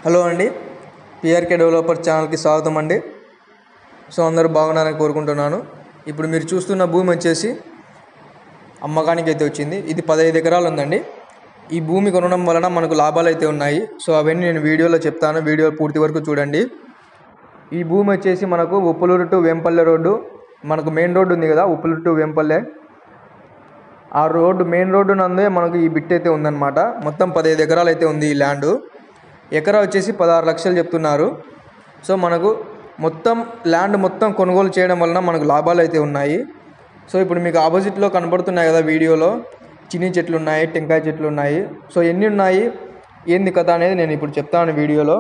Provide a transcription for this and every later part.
Hello అండి PRK developer ఛానల్కి స్వాగతం అండి సో అందరూ బాగున్నారని కోరుకుంటున్నాను ఇప్పుడు మీరు చూస్తున్న భూమి వచ్చేసి అమ్మకానికి అయితే వచ్చింది ఇది పదహైదు ఎకరాలు ఉందండి ఈ భూమి కొనడం వలన మనకు లాభాలు అయితే ఉన్నాయి సో అవన్నీ నేను వీడియోలో చెప్తాను వీడియో పూర్తి వరకు చూడండి ఈ భూమి వచ్చేసి మనకు ఉప్పులూరు టు వేంపల్లె రోడ్డు మనకు మెయిన్ రోడ్డు ఉంది కదా ఉప్పులూరు టు వేంపల్లె ఆ రోడ్డు మెయిన్ రోడ్డు నందే మనకు ఈ బిట్ అయితే ఉందన్నమాట మొత్తం పదహైదు ఎకరాలు అయితే ఉంది ఈ ల్యాండ్ ఎకరా వచ్చేసి పదహారు లక్షలు చెప్తున్నారు సో మనకు మొత్తం ల్యాండ్ మొత్తం కొనుగోలు చేయడం వలన మనకు లాభాలు అయితే ఉన్నాయి సో ఇప్పుడు మీకు ఆపోజిట్లో కనబడుతున్నాయి కదా వీడియోలో చిన్ని చెట్లు ఉన్నాయి టెంకాయ చెట్లు ఉన్నాయి సో ఎన్ని ఉన్నాయి ఏంది కథ అనేది నేను ఇప్పుడు చెప్తాను వీడియోలో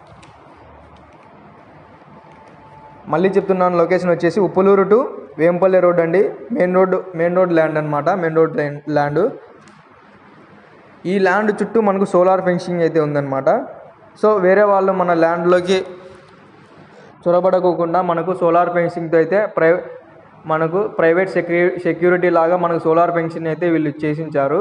మళ్ళీ చెప్తున్నాను లొకేషన్ వచ్చేసి ఉప్పులూరు టు వేంపల్లె రోడ్ అండి main road main road land అనమాట మెయిన్ రోడ్ ల్యాండ్ ఈ ల్యాండ్ చుట్టూ మనకు సోలార్ ఫెన్సింగ్ అయితే ఉందన్నమాట సో వేరే వాళ్ళు మన ల్యాండ్లోకి చొరబడకోకుండా మనకు సోలార్ ఫెన్సింగ్తో అయితే ప్రై మనకు ప్రైవేట్ సెక్యూ సెక్యూరిటీ లాగా మనకు సోలార్ ఫెన్సింగ్ అయితే వీళ్ళు చేసించారు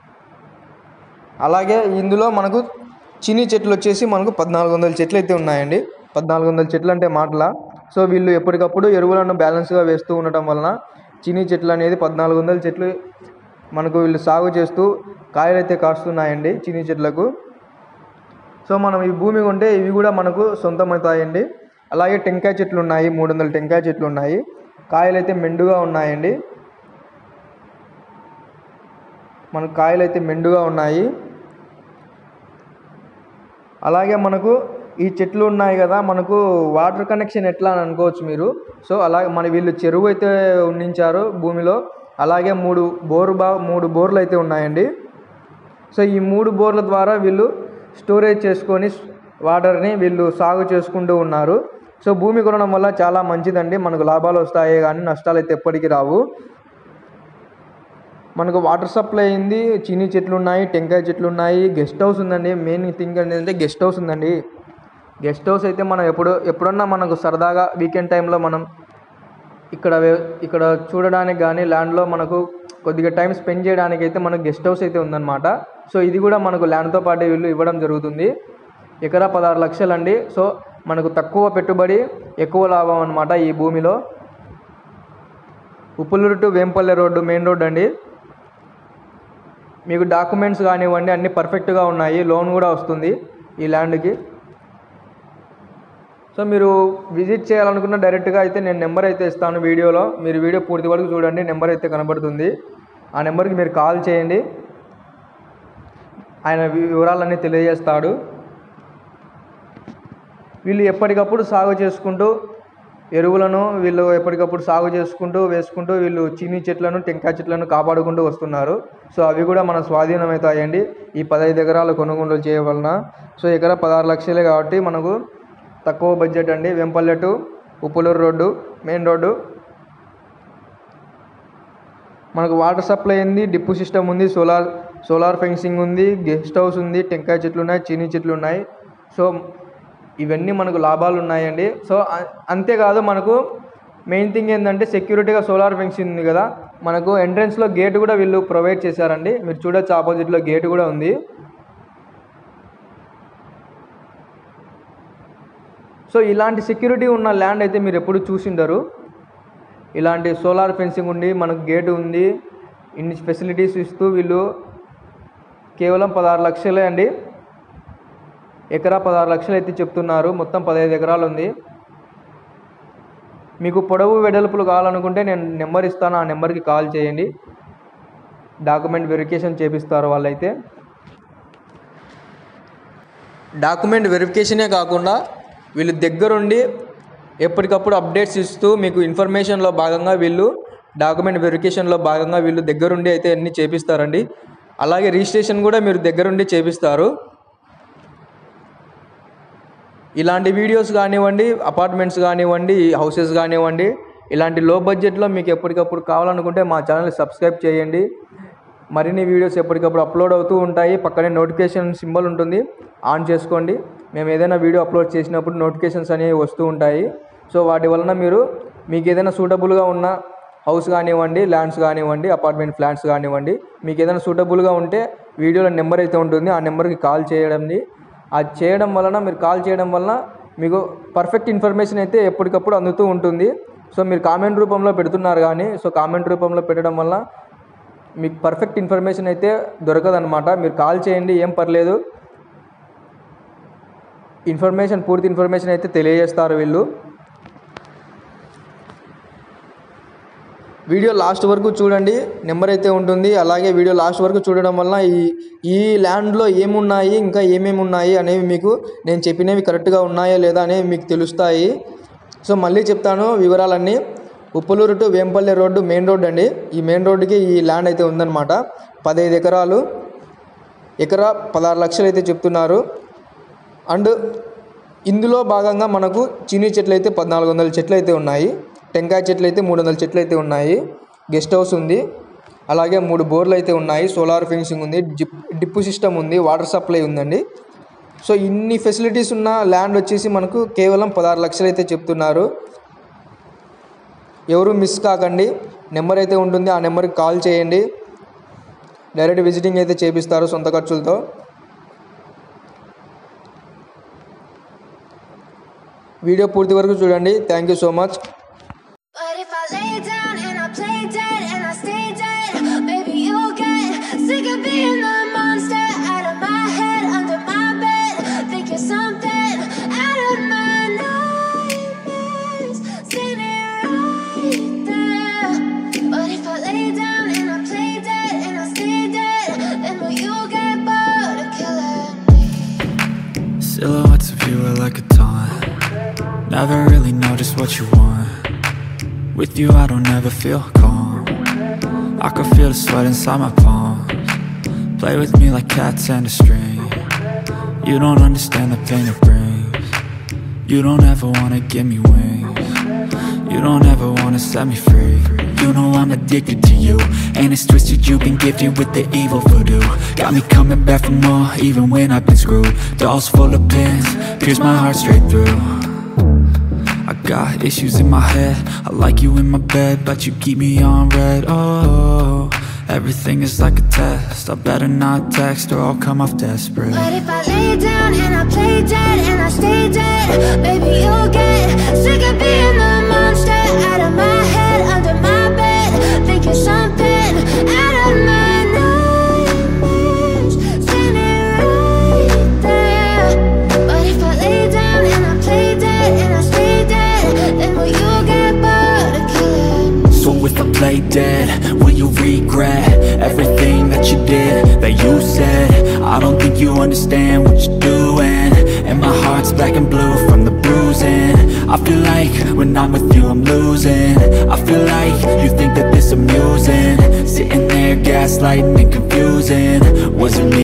అలాగే ఇందులో మనకు చిన్ని చెట్లు వచ్చేసి మనకు పద్నాలుగు వందల చెట్లు అయితే ఉన్నాయండి పద్నాలుగు వందల చెట్లు అంటే మాటల సో వీళ్ళు ఎప్పటికప్పుడు ఎరువులను బ్యాలెన్స్గా వేస్తూ ఉండటం వలన చిన్ని చెట్లు అనేది పద్నాలుగు వందల చెట్లు మనకు వీళ్ళు సాగు చేస్తూ కాయలు అయితే కాస్తున్నాయండి చిన్ని చెట్లకు సో మనం ఈ భూమి కొంటే ఇవి కూడా మనకు సొంతమవుతాయండి అలాగే టెంకాయ చెట్లు ఉన్నాయి మూడు వందల టెంకాయ చెట్లు ఉన్నాయి కాయలు అయితే మెండుగా ఉన్నాయండి మనకు కాయలు అయితే మెండుగా ఉన్నాయి అలాగే మనకు ఈ చెట్లు ఉన్నాయి కదా మనకు వాటర్ కనెక్షన్ ఎట్లా అని అనుకోవచ్చు మీరు సో అలాగే మన వీళ్ళు చెరువు అయితే ఉండించారు భూమిలో అలాగే మూడు బోరు బా మూడు బోర్లు అయితే ఉన్నాయండి సో ఈ మూడు బోర్ల ద్వారా వీళ్ళు స్టోరేజ్ చేసుకొని వాటర్ని వీళ్ళు సాగు చేసుకుంటూ ఉన్నారు సో భూమి కొనడం వల్ల చాలా మంచిదండి మనకు లాభాలు వస్తాయి కానీ నష్టాలు అయితే ఎప్పటికీ రావు మనకు వాటర్ సప్లై అయింది చీనీ చెట్లు ఉన్నాయి టెంకాయ చెట్లు ఉన్నాయి గెస్ట్ హౌస్ ఉందండి మెయిన్ థింగ్ ఏంటంటే గెస్ట్ హౌస్ ఉందండి గెస్ట్ హౌస్ అయితే మనం ఎప్పుడు ఎప్పుడన్నా మనకు సరదాగా వీకెండ్ టైంలో మనం ఇక్కడ వే- ఇక్కడ చూడడానికి కానీ ల్యాండ్లో మనకు కొద్దిగా టైం స్పెండ్ చేయడానికి అయితే మనకు గెస్ట్ హౌస్ అయితే ఉందన్నమాట సో ఇది కూడా మనకు ల్యాండ్తో పాటు వీళ్ళు ఇవ్వడం జరుగుతుంది ఎకరా పదహారు లక్షలండి సో మనకు తక్కువ పెట్టుబడి ఎక్కువ లాభం అనమాట ఈ భూమిలో Uppuluru to Vempalle road main road అండి మీకు డాక్యుమెంట్స్ కానివ్వండి అన్నీ పర్ఫెక్ట్గా ఉన్నాయి లోన్ కూడా వస్తుంది ఈ ల్యాండ్కి సో మీరు విజిట్ చేయాలనుకున్న డైరెక్ట్గా అయితే నేను నెంబర్ అయితే ఇస్తాను వీడియోలో మీరు వీడియో పూర్తి వరకు చూడండి నెంబర్ అయితే కనబడుతుంది ఆ నెంబర్కి మీరు కాల్ చేయండి ఆయన వి- వివరాలన్నీ తెలియజేస్తాడు వీళ్ళు ఎప్పటికప్పుడు సాగు చేసుకుంటూ ఎరువులను వీళ్ళు ఎప్పటికప్పుడు సాగు చేసుకుంటూ వేసుకుంటూ వీళ్ళు చిన్ని చెట్లను టెంకాయ చెట్లను కాపాడుకుంటూ వస్తున్నారు సో అవి కూడా మన స్వాధీనం అవుతాయండి ఈ పదహైదు ఎకరాలు కొనుగోలు చేయవలన సో ఎకరా పదహారు లక్షలే కాబట్టి మనకు తక్కువ బడ్జెట్ అండి Vempalle to Uppuluru road main road మనకు వాటర్ సప్లై ఉంది డిప్పు సిస్టమ్ ఉంది సోలార్ సోలార్ ఫెన్సింగ్ ఉంది గెస్ట్ హౌస్ ఉంది టెంకాయ చెట్లు ఉన్నాయి చీనీ చెట్లు ఉన్నాయి సో ఇవన్నీ మనకు లాభాలు ఉన్నాయండి సో అ- అంతేకాదు మనకు మెయిన్ థింగ్ ఏంటంటే సెక్యూరిటీగా సోలార్ ఫెన్సింగ్ ఉంది కదా మనకు ఎంట్రన్స్లో గేట్ కూడా వీళ్ళు ప్రొవైడ్ చేశారండి మీరు చూడొచ్చు ఆపోజిట్లో గేట్ కూడా ఉంది సో ఇలాంటి సెక్యూరిటీ ఉన్న ల్యాండ్ అయితే మీరు ఎప్పుడు చూసిండరు ఇలాంటి సోలార్ ఫెన్సింగ్ ఉండి మనకు గేటు ఉంది ఇన్ని ఫెసిలిటీస్ ఇస్తూ వీళ్ళు కేవలం పదహారు లక్షలే అండి ఎకరా పదహారు లక్షలు అయితే చెప్తున్నారు మొత్తం పదహైదు ఎకరాలు ఉంది మీకు పొడవు వెడల్పులు కావాలనుకుంటే నేను నెంబర్ ఇస్తాను ఆ నెంబర్కి కాల్ చేయండి డాక్యుమెంట్ వెరిఫికేషన్ చేపిస్తారు వాళ్ళైతే డాక్యుమెంట్ వెరిఫికేషనే కాకుండా వీళ్ళు దగ్గరుండి ఎప్పటికప్పుడు అప్డేట్స్ ఇస్తూ మీకు ఇన్ఫర్మేషన్లో భాగంగా వీళ్ళు డాక్యుమెంట్ వెరిఫికేషన్లో భాగంగా వీళ్ళు దగ్గరుండి అయితే అన్నీ చేపిస్తారండి అలాగే రిజిస్ట్రేషన్ కూడా మీరు దగ్గరుండి చేపిస్తారు ఇలాంటి వీడియోస్ కానివ్వండి అపార్ట్మెంట్స్ కానివ్వండి హౌసెస్ కానివ్వండి ఇలాంటి లో బడ్జెట్లో మీకు ఎప్పటికప్పుడు కావాలనుకుంటే మా ఛానల్ సబ్స్క్రైబ్ చేయండి మరిన్ని వీడియోస్ ఎప్పటికప్పుడు అప్లోడ్ అవుతూ ఉంటాయి పక్కనే నోటిఫికేషన్ సింబల్ ఉంటుంది ఆన్ చేసుకోండి మేము ఏదైనా వీడియో అప్లోడ్ చేసినప్పుడు నోటిఫికేషన్స్ అనేవి వస్తూ ఉంటాయి సో వాటి వలన మీరు మీకు ఏదైనా సూటబుల్గా ఉన్న హౌస్ కానివ్వండి ల్యాండ్స్ కానివ్వండి అపార్ట్మెంట్ ఫ్లాట్స్ కానివ్వండి మీకు ఏదైనా సూటబుల్గా ఉంటే వీడియోలో నెంబర్ అయితే ఉంటుంది ఆ నెంబర్కి కాల్ చేయడండి అది చేయడం వలన మీరు కాల్ చేయడం వలన మీకు పర్ఫెక్ట్ ఇన్ఫర్మేషన్ అయితే ఎప్పటికప్పుడు అందుతూ ఉంటుంది సో మీరు కామెంట్ రూపంలో పెడుతున్నారు కానీ సో కామెంట్ రూపంలో పెట్టడం వల్ల మీకు పర్ఫెక్ట్ ఇన్ఫర్మేషన్ అయితే దొరకదనమాట మీరు కాల్ చేయండి ఏం పర్లేదు ఇన్ఫర్మేషన్ పూర్తి ఇన్ఫర్మేషన్ అయితే తెలియజేస్తారు వీళ్ళు వీడియో లాస్ట్ వరకు చూడండి నెంబర్ అయితే ఉంటుంది అలాగే వీడియో లాస్ట్ వరకు చూడడం వల్ల ఈ ఈ ల్యాండ్లో ఏమున్నాయి ఇంకా ఏమేమి ఉన్నాయి అనేవి మీకు నేను చెప్పినవి కరెక్ట్గా ఉన్నాయా లేదా అనేవి మీకు తెలుస్తాయి సో మళ్ళీ చెప్తాను వివరాలన్నీ Uppaluru to Vempalli road main road అండి ఈ మెయిన్ రోడ్డుకి ఈ ల్యాండ్ అయితే ఉందన్నమాట పదహైదు ఎకరాలు ఎకరా పదహారు లక్షలు అయితే చెప్తున్నారు అండ్ ఇందులో భాగంగా మనకు చిన్ని చెట్లు అయితే పద్నాలుగు వందల చెట్లు అయితే ఉన్నాయి టెంకాయ చెట్లు అయితే మూడు వందల చెట్లు అయితే ఉన్నాయి గెస్ట్ హౌస్ ఉంది అలాగే మూడు బోర్లు అయితే ఉన్నాయి సోలార్ ఫెన్సింగ్ ఉంది జిప్ డిప్పు సిస్టమ్ ఉంది వాటర్ సప్లై ఉందండి సో ఇన్ని ఫెసిలిటీస్ ఉన్న ల్యాండ్ వచ్చేసి మనకు కేవలం పదహారు లక్షలు అయితే చెప్తున్నారు ఎవరు మిస్ కాకండి నెంబర్ అయితే ఉంటుంది ఆ నెంబర్కి కాల్ చేయండి డైరెక్ట్ విజిటింగ్ అయితే చేపిస్తారు సొంత ఖర్చులతో వీడియో పూర్తి వరకు చూడండి thank you so much But if I lay down and I play dead and I stay dead, maybe you'll get sick of being the monster out of my head, under my bed. Think you're something out of my nightmares, standing right there. But if I lay down and I play dead and I stay dead, then will you get bored of killing me? Silhouettes of you are like a taunt Never really know just what you want With you I don't ever feel calm I can feel the sweat inside my palms Play with me like cats and a string You don't understand the pain it brings You don't ever wanna give me wings You don't ever wanna set me free You know I'm addicted to you And it's twisted you've been gifted with the evil voodoo Got me coming back for more even when I've been screwed Dolls full of pins, pierce my heart straight through I got issues in my head I like you in my bed But you keep me on red Oh, everything is like a test I better not text or I'll come off desperate But if I lay down and I play dead and I stay dead, maybe you'll get sick of being the monster out of my head, under my bed. Think you're something out of my nightmares, standing right there. But if I lay down and I play dead and I stay dead, then will you get bored of killing me? So if I play dead, will you regret everything that you did, that you said? I don't think you understand what you're doing And my heart's black and blue from the bruising I feel like when I'm with you I'm losing I feel like you think that this amusing Sitting there gaslighting and confusing Was it me?